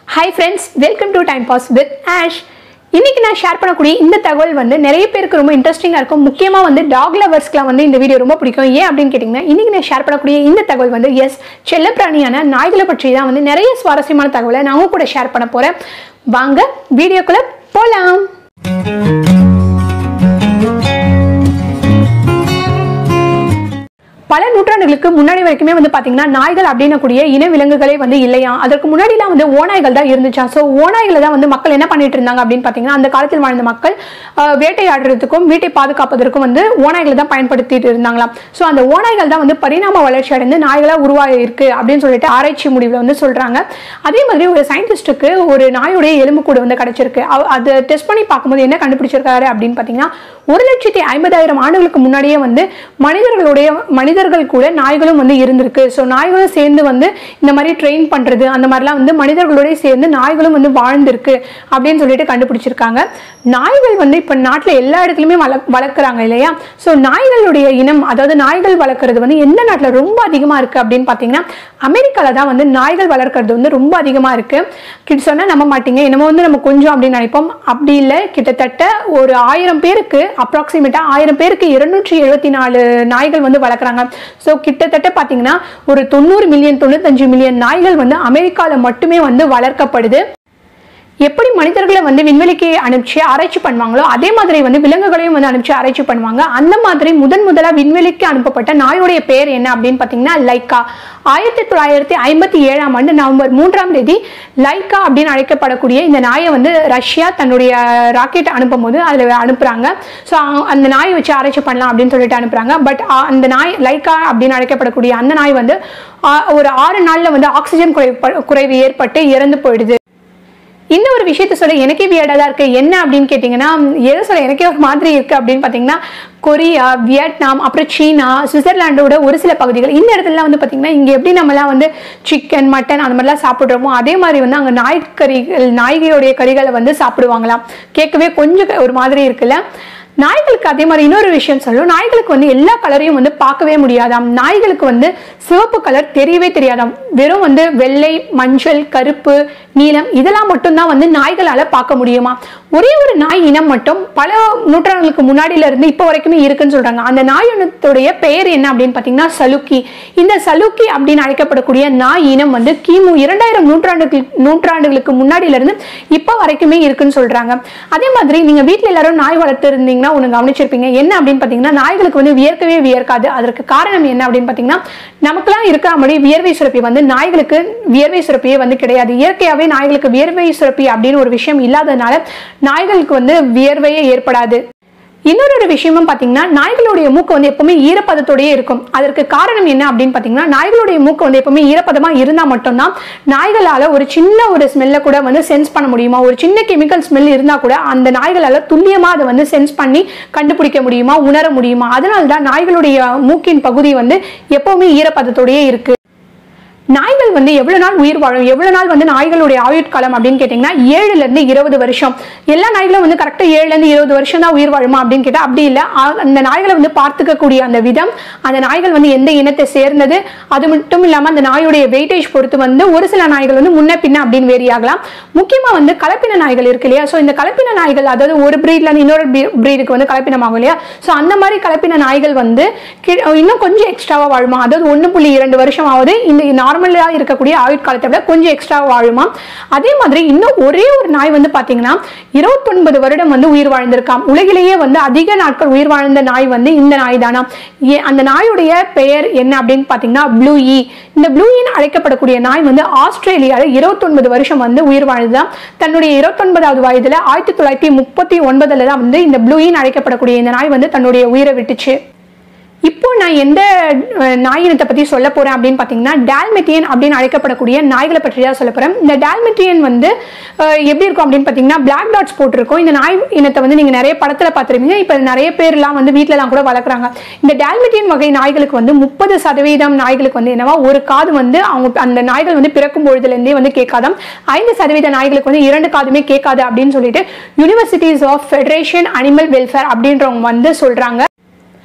hi friends welcome to time pass with Ash இன்னைக்கு நான் share பண்ணக்கூடிய இந்த தகவல் வந்து நிறைய பேருக்கு ரொம்ப இன்ட்ரெஸ்டிங்காக இருக்கும் முக்கியமாக வந்து டாக் லவர்ஸ்க்குலாம் வந்து இந்த வீடியோ ரொம்ப பிடிக்கும் ஏன் அப்படின்னு கேட்டிங்கன்னா இன்னைக்கு நான் ஷேர் பண்ணக்கூடிய இந்த தகவல் வந்து எஸ் செல்லப்பிராணியான நாய்களை பற்றி தான் வந்து நிறைய சுவாரஸ்யமான தகவலை நான் உங்க கூட ஷேர் பண்ண போகிறேன் வாங்க வீடியோக்குள்ளே போகலாம் பல நூற்றாண்டுகளுக்கு முன்னாடி வரைக்குமே வந்து பாத்தீங்கன்னா நாய்கள் அப்படின்னக்கூடிய இன விலங்குகளே வந்து இல்லையா அதற்கு முன்னாடிலாம் வந்து ஓநாய்கள் தான் இருந்துச்சா ஸோ ஓநாய்களை தான் வந்து மக்கள் என்ன பண்ணிட்டு இருந்தாங்க அப்படின்னு பாத்தீங்கன்னா அந்த காலத்தில் வாழ்ந்த மக்கள் ஆஹ், வேட்டையாடுறதுக்கும் வீட்டை பாதுகாப்பதற்கும் வந்து ஓநாய்களை தான் பயன்படுத்திட்டு இருந்தாங்களாம் ஸோ அந்த ஓநாய்கள் தான் வந்து பரிணாம வளர்ச்சி அடைந்து நாய்களா உருவாகி இருக்கு அப்படின்னு சொல்லிட்டு ஆராய்ச்சி முடிவில் வந்து சொல்றாங்க அதே மாதிரி ஒரு சயின்டிஸ்ட்டுக்கு ஒரு நாயுடைய எலும்புக்கூடு வந்து கிடைச்சிருக்கு அவ- அதை டெஸ்ட் பண்ணி பார்க்கும்போது என்ன கண்டுபிடிச்சிருக்காரு அப்படின்னு பாத்தீங்கன்னா ஒரு லட்சத்தி ஐம்பதாயிரம் ஆண்டுகளுக்கு முன்னாடியே வந்து மனிதர்களுடைய மனிதர்கள் கூட நாய்களும் வந்து இருந்திருக்கு ஸோ நாய்களும் சேர்ந்து வந்து இந்த மாதிரி ட்ரெயின் பண்றது அந்த மாதிரிலாம் வந்து மனிதர்களோடய சேர்ந்து நாய்களும் வந்து வாழ்ந்திருக்கு அப்படின்னு சொல்லிட்டு கண்டுபிடிச்சிருக்காங்க நாய்கள் வந்து இப்போ நாட்டில் எல்லா இடத்துலையுமே வள வளர்க்குறாங்க இல்லையா ஸோ நாய்களுடைய இனம் அதாவது நாய்கள் வளர்க்குறது வந்து எந்த நாட்டில் ரொம்ப அதிகமாக இருக்கு அப்படின்னு பார்த்தீங்கன்னா அமெரிக்காவில் தான் வந்து நாய்கள் வளர்க்குறது வந்து ரொம்ப அதிகமாக இருக்கு கிட்ட சொன்னால் நம்ப மாட்டீங்க என்னமோ வந்து நம்ம கொஞ்சம் அப்படின்னு நினைப்போம் அப்படி இல்லை கிட்டத்தட்ட ஒரு ஆயிரம் பேருக்கு அப்ராக்சிமேட்டாக ஆயிரம் பேருக்கு இருநூற்றி எழுபத்தி நாலு நாய்கள் வந்து வளர்க்குறாங்க ஸோ கிட்டத்தட்ட பார்த்தீங்கன்னா ஒரு தொண்ணூறு மில்லியன் தொண்ணூத்தஞ்சு மில்லியன் நாய்கள் வந்து அமெரிக்காவில் மட்டுமே வந்து வளர்க்கப்படுது எப்படி மனிதர்களை வந்து விண்வெளிக்கு அனுப்பிச்சு ஆராய்ச்சி பண்ணுவாங்களோ அதே மாதிரி வந்து விலங்குகளையும் வந்து அனுப்பிச்சு ஆராய்ச்சி பண்ணுவாங்க அந்த மாதிரி முதன் முதலா விண்வெளிக்கு அனுப்பப்பட்ட நாயுடைய பேர் என்ன அப்படின்னு பார்த்தீங்கன்னா லைக்கா ஆயிரத்தி தொள்ளாயிரத்தி ஐம்பத்தி ஏழாம் ஆண்டு நவம்பர் மூன்றாம் தேதி லைக்கா அப்படின்னு அழைக்கப்படக்கூடிய இந்த நாயை வந்து ரஷ்யா தன்னுடைய ராக்கெட் அனுப்பும் போது அதில் அனுப்புறாங்க ஸோ அந்த நாயை வச்சு ஆராய்ச்சி பண்ணலாம் அப்படின்னு சொல்லிட்டு அனுப்புறாங்க பட் அந்த நாய் லைக்கா அப்படின்னு அழைக்கப்படக்கூடிய அந்த நாய் வந்து ஆ, ஒரு ஆறு நாள்ல வந்து ஆக்சிஜன் குறைவு குறைவு ஏற்பட்டு இறந்து போயிடுது இந்த ஒரு விஷயத்த சொல்ல எனக்கே வியர்டாக தான் இருக்கு என்ன அப்படின்னு கேட்டிங்கன்னா எதை சொல்ல எனக்கே ஒரு மாதிரி இருக்கு அப்படின்னு பார்த்தீங்கன்னா கொரியா வியட்நாம் அப்புறம் சீனா சுவிட்சர்லாண்டோட ஒரு சில பகுதிகள் இந்த இடத்துலலாம் வந்து பார்த்தீங்கன்னா இங்கே எப்படி நம்மலாம் வந்து சிக்கன் மட்டன் அந்த மாதிரிலாம் சாப்பிட்றோமோ அதே மாதிரி வந்து அங்கே நாய்க்கறிகள் நாய்கையோடைய கறிகளை வந்து சாப்பிடுவாங்களாம் கேட்கவே கொஞ்சம் ஒரு மாதிரி இருக்குல்ல நாய்களுக்கு அதே மாதிரி இன்னொரு விஷயம் சொல்லும் நாய்களுக்கு வந்து எல்லா கலரையும் வந்து பார்க்கவே முடியாதாம் நாய்களுக்கு வந்து சிவப்பு கலர் தெரியவே தெரியாதாம் வெறும் வந்து வெள்ளை மஞ்சள் கருப்பு நீலம் இதெல்லாம் மட்டும்தான் வந்து நாய்களால பார்க்க முடியுமா ஒரே ஒரு நாய் இனம் மட்டும் பல நூற்றாண்டுகளுக்கு முன்னாடியில இருந்து இப்போ வரைக்குமே இருக்குன்னு சொல்றாங்க அந்த நாய் இனத்துடைய பெயர் என்ன அப்படின்னு பார்த்தீங்கன்னா சலுக்கி இந்த சலுக்கி அப்படின்னு அழைக்கப்படக்கூடிய நாய் இனம் வந்து கிமு இரண்டாயிரம் நூற்றாண்டுகள் நூற்றாண்டுகளுக்கு முன்னாடியில இருந்து இப்போ வரைக்குமே இருக்குன்னு சொல்றாங்க அதே மாதிரி நீங்க வீட்ல எல்லாரும் நாய் வளர்த்து இருந்தீங்கன்னா ஒன்று கவனிச்சிருப்பீங்க என்ன அப்படின்னு பார்த்தீங்கன்னா நாய்களுக்கு வந்து வியர்க்கவே வியர்க்காது அதற்கு காரணம் என்ன அப்படின்னு பார்த்தீங்கன்னா நமக்கெல்லாம் இருக்கிற மாதிரி வியர்வை சுரப்பி வந்து நாய்களுக்கு வியர்வை சுரப்பியே வந்து கிடையாது இயற்கையாகவே நாய்களுக்கு வியர்வை சுரப்பி அப்படின்னு ஒரு விஷயம் இல்லாததுனால நாய்களுக்கு வந்து வியர்வையே ஏற்படாது இன்னொரு ஒரு விஷயமும் பார்த்தீங்கன்னா நாய்களுடைய மூக்கு வந்து எப்பவுமே ஈரப்பதத்தோடயே இருக்கும் அதற்கு காரணம் என்ன அப்படின்னு பார்த்தீங்கன்னா நாய்களுடைய மூக்கு வந்து எப்பவுமே ஈரப்பதமாக இருந்தால் மட்டும்தான் நாய்களால் ஒரு சின்ன ஒரு ஸ்மெல்லை கூட வந்து சென்ஸ் பண்ண முடியுமா ஒரு சின்ன கெமிக்கல் ஸ்மெல் இருந்தால் கூட அந்த நாய்களால் துல்லியமாக அதை வந்து சென்ஸ் பண்ணி கண்டுபிடிக்க முடியுமா உணர முடியுமா அதனால தான் நாய்களுடைய மூக்கின் பகுதி வந்து எப்பவுமே ஈரப்பதத்தோடயே இருக்கு நாய்கள் வந்து எவ்வளவு நாள் உயிர் வாழும் எவ்வளவு நாள் வந்து நாய்களுடைய ஆயுட்காலம் அப்படின்னு கேட்டிங்கன்னா ஏழுல இருந்து இருபது வருஷம் எல்லா நாய்களும் வந்து கரெக்டா ஏழுல இருந்து இருபது வருஷம் தான் உயிர் வாழுமா அப்படின்னு கேட்டா அப்படி இல்லை அந்த நாய்களை வந்து பார்த்துக்கக்கூடிய அந்த விதம் அந்த நாய்கள் வந்து எந்த இனத்தை சேர்ந்தது அது மட்டும் இல்லாம அந்த நாயுடைய வெயிட்டேஜ் பொறுத்து வந்து ஒரு சில நாய்கள் வந்து முன்ன பின்ன அப்படின்னு வேரி ஆகலாம் முக்கியமா வந்து கலப்பின நாய்கள் இருக்கு இல்லையா ஸோ இந்த கலப்பின நாய்கள் அதாவது ஒரு பிரீட்ல இருந்து இன்னொரு பிரீடுக்கு வந்து கலப்பினமாகும் இல்லையா ஸோ அந்த மாதிரி கலப்பின நாய்கள் வந்து கி- இன்னும் கொஞ்சம் எக்ஸ்ட்ராவா வாழுமா அதாவது ஒன்று புள்ளி இரண்டு வருஷம் ஆகுது இந்த நார்மலாக இருக்கக்கூடிய ஆயுட்காலத்தை விட கொஞ்சம் எக்ஸ்ட்ரா வாழுமா அதே மாதிரி இன்னும் ஒரே ஒரு நாய் வந்து பார்த்தீங்கன்னா இருபத்தொன்பது வருடம் வந்து உயிர் வாழ்ந்திருக்காம் உலகிலேயே வந்து அதிக நாட்கள் உயிர் வாழ்ந்த நாய் வந்து இந்த நாய் தானா ஏ- அந்த நாயுடைய பெயர் என்ன அப்படின்னு பார்த்தீங்கன்னா ப்ளூ ஈ இந்த ப்ளூ ஈன்னு அழைக்கப்படக்கூடிய நாய் வந்து ஆஸ்திரேலியாவில் இருபத்தொன்பது வருஷம் வந்து உயிர் வாழ்ந்துதான் தன்னுடைய இருபத்தொன்பதாவது வயதுல ஆயிரத்தி தொள்ளாயிரத்தி முப்பத்தி ஒன்பதுல தான் வந்து இந்த ப்ளூ ஈன்னு அழைக்கப்படக்கூடிய இந்த நாய் வந்து தன்னுடைய உயிரை விட்டுச்சு இப்போ நான் எந்த அஹ், நாய் இனத்தை பத்தி சொல்ல போறேன் அப்படின்னு பாத்தீங்கன்னா டால்மெட்டியன் அப்படின்னு அழைக்கப்படக்கூடிய நாய்களை பற்றி தான் சொல்ல போறேன் இந்த டால்மெட்டியன் வந்து அஹ், எப்படி இருக்கும் அப்படின்னு பாத்தீங்கன்னா பிளாக் டாட்ஸ் போட்டிருக்கும் இந்த நாய் இனத்தை வந்து நீங்க நிறைய படத்துல பார்த்துருப்பீங்க இப்போ நிறைய பேர்லாம் வந்து வீட்டிலலாம் கூட வளர்க்குறாங்க இந்த டால்மெட்டியன் வகை நாய்களுக்கு வந்து முப்பது சதவீதம் நாய்களுக்கு வந்து என்னவா ஒரு காது வந்து அவங்க அந்த நாய்கள் வந்து பிறக்கும் பொழுதுலேருந்தே வந்து கேட்காதாம் ஐந்து சதவீத நாய்களுக்கு வந்து இரண்டு காதுமே கேட்காது அப்படின்னு சொல்லிட்டு universities of federation animal welfare அப்படின்றவங்க வந்து சொல்றாங்க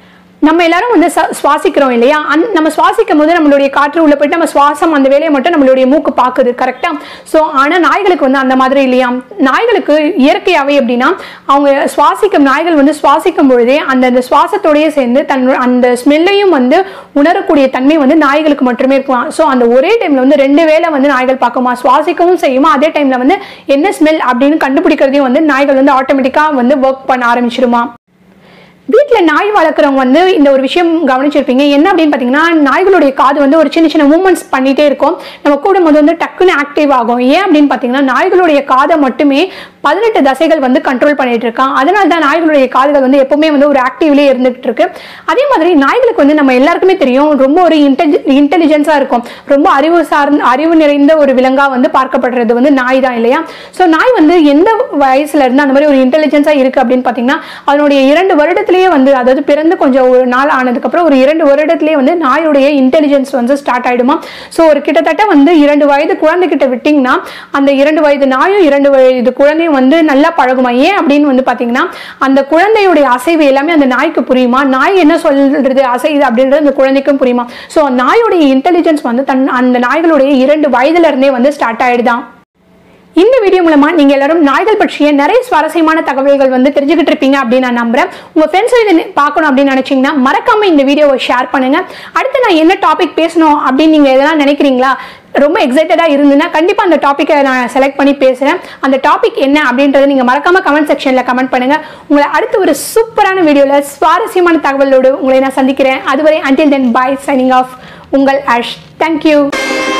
நம்ம எல்லாரும் வந்து ச- சுவாசிக்கிறோம் இல்லையா அந் நம்ம சுவாசிக்கும் போது நம்மளுடைய காற்று உள்ள போயிட்டு நம்ம சுவாசம் அந்த வேலையை மட்டும் நம்மளுடைய மூக்கு பார்க்குது கரெக்டா ஸோ ஆனால் நாய்களுக்கு வந்து அந்த மாதிரி இல்லையா நாய்களுக்கு இயற்கையாகவே எப்படின்னா அவங்க சுவாசிக்கும் நாய்கள் வந்து சுவாசிக்கும் பொழுதே அந்த அந்த சுவாசத்தோடயே சேர்ந்து தன் அந்த ஸ்மெல்லையும் வந்து உணரக்கூடிய தன்மை வந்து நாய்களுக்கு மட்டுமே இருக்கும் ஸோ அந்த ஒரே டைம்ல வந்து ரெண்டு வேளை வந்து நாய்கள் பார்க்குமா சுவாசிக்கவும் செய்யுமா அதே டைம்ல வந்து என்ன ஸ்மெல் அப்படின்னு கண்டுபிடிக்கிறதையும் வந்து நாய்கள் வந்து ஆட்டோமேட்டிக்காக வந்து ஒர்க் பண்ண ஆரம்பிச்சிடுமா வீட்டில் நாய் வளர்க்குறவங்க வந்து இந்த ஒரு விஷயம் கவனிச்சிருப்பீங்க என்ன அப்படின்னு பார்த்தீங்கன்னா நாய்களுடைய காது வந்து ஒரு சின்ன சின்ன மூமெண்ட்ஸ் பண்ணிட்டே இருக்கும் நம்ம கூடும்போது வந்து டக்குன்னு ஆக்டிவ் ஆகும் ஏன் அப்படின்னு பார்த்தீங்கன்னா நாய்களுடைய காதை மட்டுமே பதினெட்டு தசைகள் வந்து கண்ட்ரோல் பண்ணிட்டு இருக்கான் அதனால தான் நாய்களுடைய காதுகள் வந்து எப்பவுமே வந்து ஒரு ஆக்டிவ்லேயே இருந்துகிட்டு இருக்கு அதே மாதிரி நாய்களுக்கு வந்து நம்ம எல்லாருக்குமே தெரியும் ரொம்ப ஒரு இன்டெலி இன்டெலிஜென்ஸாக இருக்கும் ரொம்ப அறிவு சார்ந்த அறிவு நிறைந்த ஒரு விலங்கா வந்து பார்க்கப்படுறது வந்து நாய் தான் இல்லையா ஸோ நாய் வந்து எந்த வயசுல இருந்து அந்த மாதிரி ஒரு இன்டெலிஜென்ஸாக இருக்கு அப்படின்னு பார்த்தீங்கன்னா அதனுடைய இரண்டு வருடத்திலேயே வந்து அதாவது பிறந்து கொஞ்சம் ஒரு நாள் ஆனதுக்கப்புறம் ஒரு இரண்டு வருடத்திலேயே வந்து நாயுடைய இன்டெலிஜென்ஸ் வந்து ஸ்டார்ட் ஆயிடுமா ஸோ ஒரு கிட்டத்தட்ட வந்து இரண்டு வயது குழந்தைகிட்ட விட்டிங்கன்னா அந்த இரண்டு வயது நாயும் இரண்டு வயது குழந்தையும் வந்து நல்லா பழகுமா ஏன் அப்படின்னு வந்து பார்த்தீங்கன்னா அந்த குழந்தையுடைய அசைவு எல்லாமே அந்த நாய்க்கு புரியுமா நாய் என்ன சொல்றது அசைது அப்படின்றது அந்த குழந்தைக்கும் புரியுமா ஸோ நாயுடைய இன்டெலிஜென்ஸ் வந்து தன் அந்த நாய்களுடைய இரண்டு வயதுல இருந்தே வந்து ஸ்டார்ட் ஆயிடுதான் இந்த வீடியோ மூலமா நீங்க எல்லாரும் நாய்கள் பற்றிய நிறைய சுவாரஸ்யமான தகவல்கள் வந்து தெரிஞ்சுக்கிட்டு இருப்பீங்க அப்படின்னு நான் நம்புறேன் உங்க ஃப்ரெண்ட்ஸ் இதை பார்க்கணும் அப்படின்னு நினைச்சீங்கன்னா மறக்காம இந்த வீடியோவை ஷேர் பண்ணுங்க அடுத்து நான் என்ன டாபிக் பேசணும் அப்படின்னு நீங்க எதனா நினைக்கிறீங்களா ரொம்ப எக்ஸைட்டடாக இருந்துன்னா கண்டிப்பாக அந்த டாப்பிக்கை நான் செலக்ட் பண்ணி பேசுகிறேன் அந்த டாபிக் என்ன அப்படின்றத நீங்கள் மறக்காம கமெண்ட் செக்ஷனில் கமெண்ட் பண்ணுங்க உங்களை அடுத்து ஒரு சூப்பரான வீடியோவில் சுவாரஸ்யமான தகவலோடு உங்களை நான் சந்திக்கிறேன் அதுவரை until then bye signing off உங்கள் அஷ் தேங்க்யூ